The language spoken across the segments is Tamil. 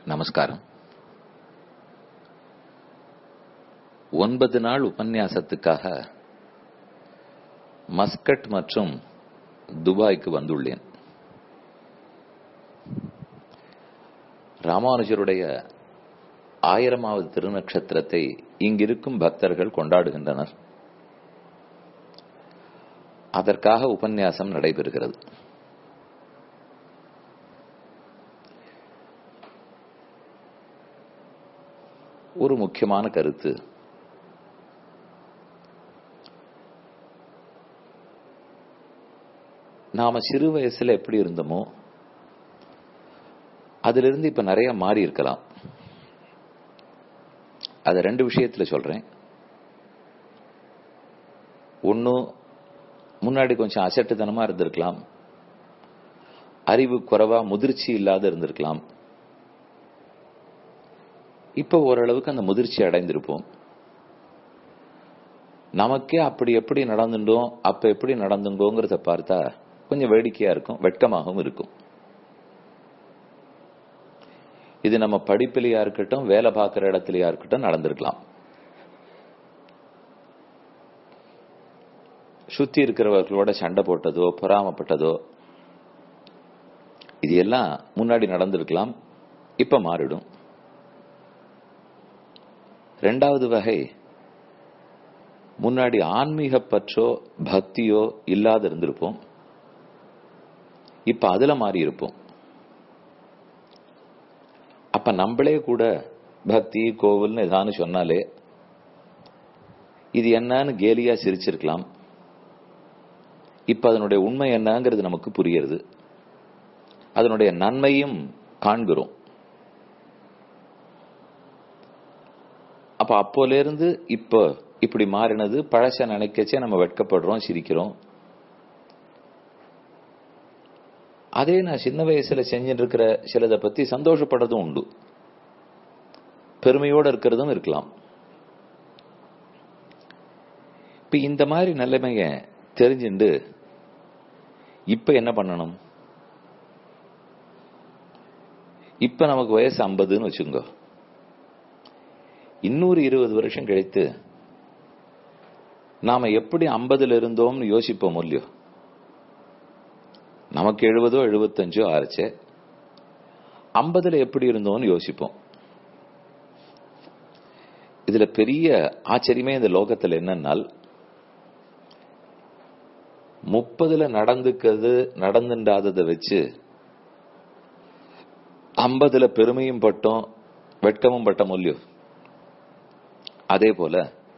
நமஸ்காரம் ஒன்பது நாள் உபன்யாசத்துக்காக மஸ்கட் மற்றும் துபாய்க்கு வந்துள்ளேன் ராமானுஜருடைய ஆயிரமாவது திருநட்சத்திரத்தை இங்கிருக்கும் பக்தர்கள் கொண்டாடுகின்றனர் அதற்காக உபன்யாசம் நடைபெறுகிறது ஒரு முக்கியமான கருத்து நாம சிறு வயசுல எப்படி இருந்தோமோ அதிலிருந்து இப்ப நிறைய மாறி இருக்கலாம் அது ரெண்டு விஷயத்துல சொல்றேன் ஒன்னு முன்னாடி கொஞ்சம் அசட்டுத்தனமா இருந்திருக்கலாம் அறிவு குறைவா முதிர்ச்சி இல்லாத இருந்திருக்கலாம் இப்ப ஓரளவுக்கு அந்த முதிர்ச்சி அடைந்திருப்போம் நமக்கே அப்படி எப்படி நடந்துட்டோம் அப்ப எப்படி நடந்துட்டோங்கிறத பார்த்தா கொஞ்சம் வேடிக்கையா இருக்கும் வெட்கமாகவும் இருக்கும் இது நம்ம படிப்பிலையா இருக்கட்டும் வேலை பார்க்கிற இடத்துலயா இருக்கட்டும் நடந்திருக்கலாம் சுத்தி இருக்கிறவர்களோட சண்டை போட்டதோ பொறாமப்பட்டதோ இது எல்லாம் முன்னாடி நடந்திருக்கலாம் இப்ப மாறிடும் ரெண்டாவது வகை முன்னாடி ஆன்மீக பற்றோ பக்தியோ இல்லாத இருந்திருப்போம் இப்ப அதுல மாறி இருப்போம் அப்ப நம்மளே கூட பக்தி கோவில்னு ஏதான்னு சொன்னாலே இது என்னன்னு கேலியா சிரிச்சிருக்கலாம் இப்ப அதனுடைய உண்மை என்னங்கிறது நமக்கு புரியுது அதனுடைய நன்மையும் காண்கிறோம் அப்ப அப்போல இருந்து இப்ப இப்படி மாறினது பழச நினைக்கச்சே நம்ம வெட்கப்படுறோம் சிரிக்கிறோம் அதே நான் சின்ன வயசுல செஞ்சுட்டு இருக்கிற சிலதை பத்தி சந்தோஷப்படுறதும் உண்டு பெருமையோட இருக்கிறதும் இருக்கலாம் இப்ப இந்த மாதிரி நிலைமைய தெரிஞ்சுண்டு இப்ப என்ன பண்ணணும் இப்ப நமக்கு வயசு ஐம்பதுன்னு வச்சுங்க இன்னொரு இருபது வருஷம் கழித்து நாம எப்படி ஐம்பதுல இருந்தோம்னு யோசிப்போம் இல்லையோ நமக்கு எழுபதோ எழுபத்தஞ்சோ ஆச்சு ஐம்பதுல எப்படி இருந்தோம்னு யோசிப்போம் இதுல பெரிய ஆச்சரியமே இந்த லோகத்துல என்னன்னால் முப்பதுல நடந்துக்கிறது நடந்துடாததை வச்சு ஐம்பதுல பெருமையும் பட்டோம் வெட்கமும் பட்டோம் இல்லையோ அதே போல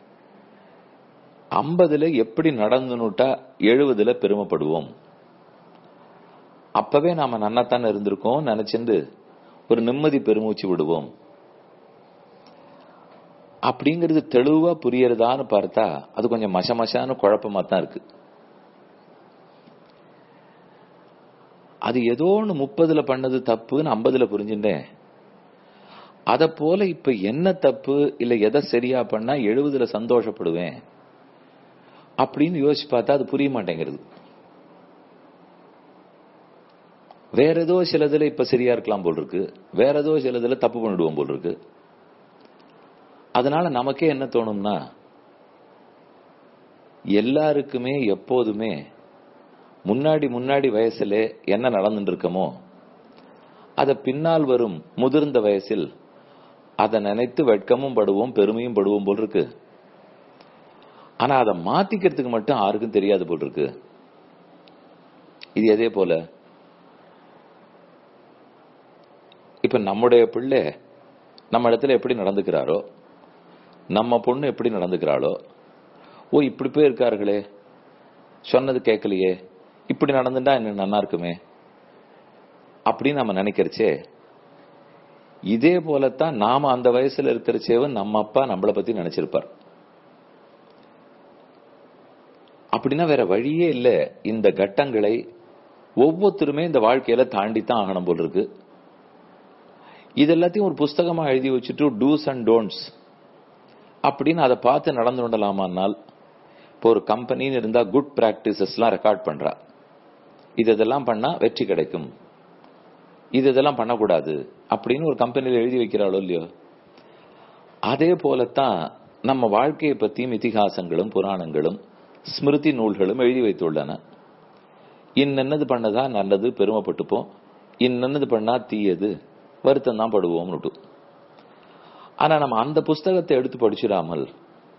ஐம்பதுல எப்படி நடந்துனுட்டா எழுபதுல பெருமைப்படுவோம் அப்பவே நாம நன்னாத்தானே இருந்திருக்கோம் நினைச்சிருந்து ஒரு நிம்மதி பெருமூச்சு விடுவோம் அப்படிங்கிறது தெளிவா புரியறதான்னு பார்த்தா அது கொஞ்சம் மச மசான்னு குழப்பமா தான் இருக்கு அது ஏதோ ஒன்று முப்பதுல பண்ணது தப்புன்னு ஐம்பதுல புரிஞ்சுட்டேன் அத போல இப்ப என்ன தப்பு இல்ல எதை சரியா பண்ணா எழுபதுல சந்தோஷப்படுவேன் அப்படின்னு யோசிச்சு பார்த்தா அது புரிய மாட்டேங்கிறது வேற ஏதோ சிலதுல இப்ப சரியா இருக்கலாம் போல் இருக்கு வேற ஏதோ சிலதுல தப்பு பண்ணிடுவோம் போல் இருக்கு அதனால நமக்கே என்ன தோணும்னா எல்லாருக்குமே எப்போதுமே முன்னாடி முன்னாடி வயசுல என்ன நடந்துட்டு இருக்கமோ அத பின்னால் வரும் முதிர்ந்த வயசில் அதை நினைத்து வெட்கமும் படுவோம் பெருமையும் படுவோம் போல் இருக்கு ஆனா அதை மாத்திக்கிறதுக்கு மட்டும் யாருக்கும் தெரியாது போல் இருக்கு இது எதே போல இப்ப நம்முடைய பிள்ளை நம்ம இடத்துல எப்படி நடந்துக்கிறாரோ நம்ம பொண்ணு எப்படி நடந்துக்கிறாளோ ஓ இப்படி போய் இருக்கார்களே சொன்னது கேட்கலையே இப்படி நடந்துட்டா என்ன நல்லா இருக்குமே அப்படின்னு நம்ம நினைக்கிறச்சே இதே போலத்தான் நாம அந்த வயசுல இருக்கிறச்சேவும் நம்ம அப்பா நம்மளை பத்தி நினைச்சிருப்பார் அப்படின்னா வேற வழியே இல்ல இந்த கட்டங்களை ஒவ்வொருத்தருமே இந்த வாழ்க்கையில தாண்டித்தான் ஆகணும் போல் இருக்கு இது எல்லாத்தையும் ஒரு புஸ்தகமா எழுதி வச்சுட்டு டூஸ் அண்ட் டோன்ட்ஸ் அப்படின்னு அதை பார்த்து நடந்து கொண்டலாமானால் இப்போ ஒரு கம்பெனின்னு இருந்தா குட் பிராக்டிசஸ் எல்லாம் ரெக்கார்ட் பண்றா இது இதெல்லாம் பண்ணா வெற்றி கிடைக்கும் இது இதெல்லாம் பண்ணக்கூடாது அப்படின்னு ஒரு கம்பெனியில் எழுதி வைக்கிறாளோ இல்லையோ அதே போலத்தான் நம்ம வாழ்க்கையை பற்றியும் இதிகாசங்களும் புராணங்களும் ஸ்மிருதி நூல்களும் எழுதி வைத்துள்ளன இன்னென்னது பண்ணதா நல்லது பெருமைப்பட்டுப்போம் இன்னென்னது பண்ணா தீயது வருத்தம் தான் படுவோம்னுட்டு ஆனா நம்ம அந்த புஸ்தகத்தை எடுத்து படிச்சிடாமல்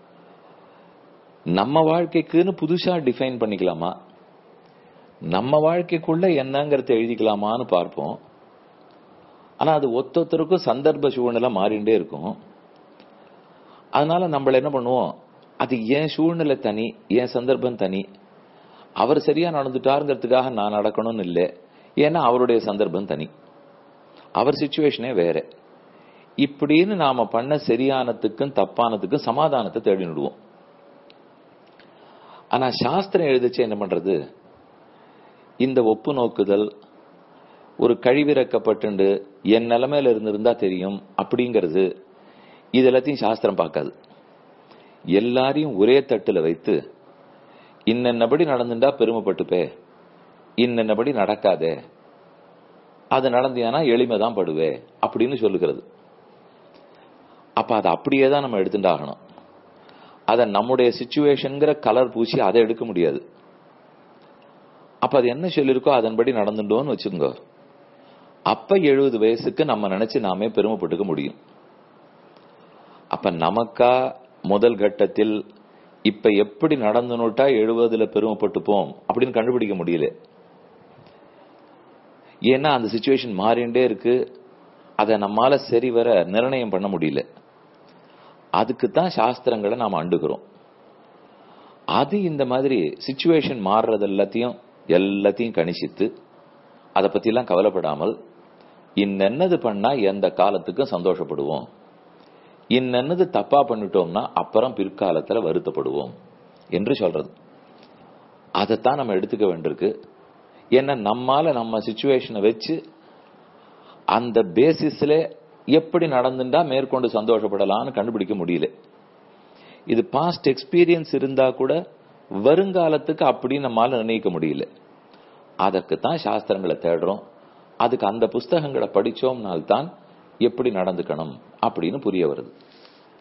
நம்ம வாழ்க்கைக்குன்னு புதுசா டிஃபைன் பண்ணிக்கலாமா நம்ம வாழ்க்கைக்குள்ள என்னங்கறத எழுதிக்கலாமான்னு பார்ப்போம் ஆனா அது ஒத்தொத்தருக்கும் சந்தர்ப்ப சூழ்நிலை மாறிண்டே இருக்கும் அதனால நம்மள என்ன பண்ணுவோம் அது ஏன் சூழ்நிலை தனி ஏன் சந்தர்ப்பம் தனி அவர் சரியா நடந்துட்டாருங்கிறதுக்காக நான் நடக்கணும்னு இல்லை ஏன்னா அவருடைய சந்தர்ப்பம் தனி அவர் சுச்சுவேஷனே வேற இப்படின்னு நாம பண்ண சரியானத்துக்கும் தப்பானதுக்கும் சமாதானத்தை தேடிடுவோம் ஆனா சாஸ்திரம் எழுதிச்சு என்ன பண்றது இந்த ஒப்பு நோக்குதல் ஒரு கழிவிறக்கப்பட்டு என் நிலைமையில இருந்திருந்தா தெரியும் அப்படிங்கிறது இது எல்லாத்தையும் சாஸ்திரம் பார்க்காது எல்லாரையும் ஒரே தட்டுல வைத்து இன்னென்னபடி நடந்துட்டா பெருமைப்பட்டுப்பே இன்னென்னபடி நடக்காதே அது நடந்தியானா எளிமை தான் படுவே அப்படின்னு சொல்லுகிறது அப்ப அதை அப்படியே தான் நம்ம எடுத்துட்டாகணும் அதை நம்முடைய சுச்சுவேஷன்ங்கிற கலர் பூசி அதை எடுக்க முடியாது அப்ப அது என்ன சொல்லிருக்கோ அதன்படி நடந்துட்டோம்னு வச்சுக்கோங்க அப்ப எழுபது வயசுக்கு நம்ம நினைச்சு நாமே பெருமைப்பட்டுக்க முடியும் அப்ப நமக்கா முதல் கட்டத்தில் இப்ப எப்படி நடந்துனுட்டா எழுபதுல பெருமைப்பட்டுப்போம் அப்படின்னு கண்டுபிடிக்க முடியல ஏன்னா அந்த சுச்சுவேஷன் மாறிண்டே இருக்கு அதை நம்மால சரி வர நிர்ணயம் பண்ண முடியல அதுக்கு தான் சாஸ்திரங்களை நாம் அண்டுகிறோம் அது இந்த மாதிரி சுச்சுவேஷன் மாறுறது எல்லாத்தையும் எல்லாத்தையும் கணிச்சித்து அதை பத்திலாம் கவலைப்படாமல் இன்னென்னது பண்ணா எந்த காலத்துக்கும் சந்தோஷப்படுவோம் இன்னென்னது தப்பா பண்ணிட்டோம்னா அப்புறம் பிற்காலத்துல வருத்தப்படுவோம் என்று சொல்றது அதைத்தான் நம்ம எடுத்துக்க வேண்டியிருக்கு ஏன்னா நம்மால நம்ம சுச்சுவேஷனை வச்சு அந்த பேசிஸ்ல எப்படி நடந்துட்டா மேற்கொண்டு சந்தோஷப்படலாம்னு கண்டுபிடிக்க முடியல இது பாஸ்ட் எக்ஸ்பீரியன்ஸ் இருந்தா கூட வருங்காலத்துக்கு அப்படி நம்மால நிர்ணயிக்க முடியல அதற்கு தான் சாஸ்திரங்களை தேடுறோம் அதுக்கு அந்த புஸ்தகங்களை படிச்சோம்னால்தான் எப்படி நடந்துக்கணும் அப்படின்னு புரிய வருது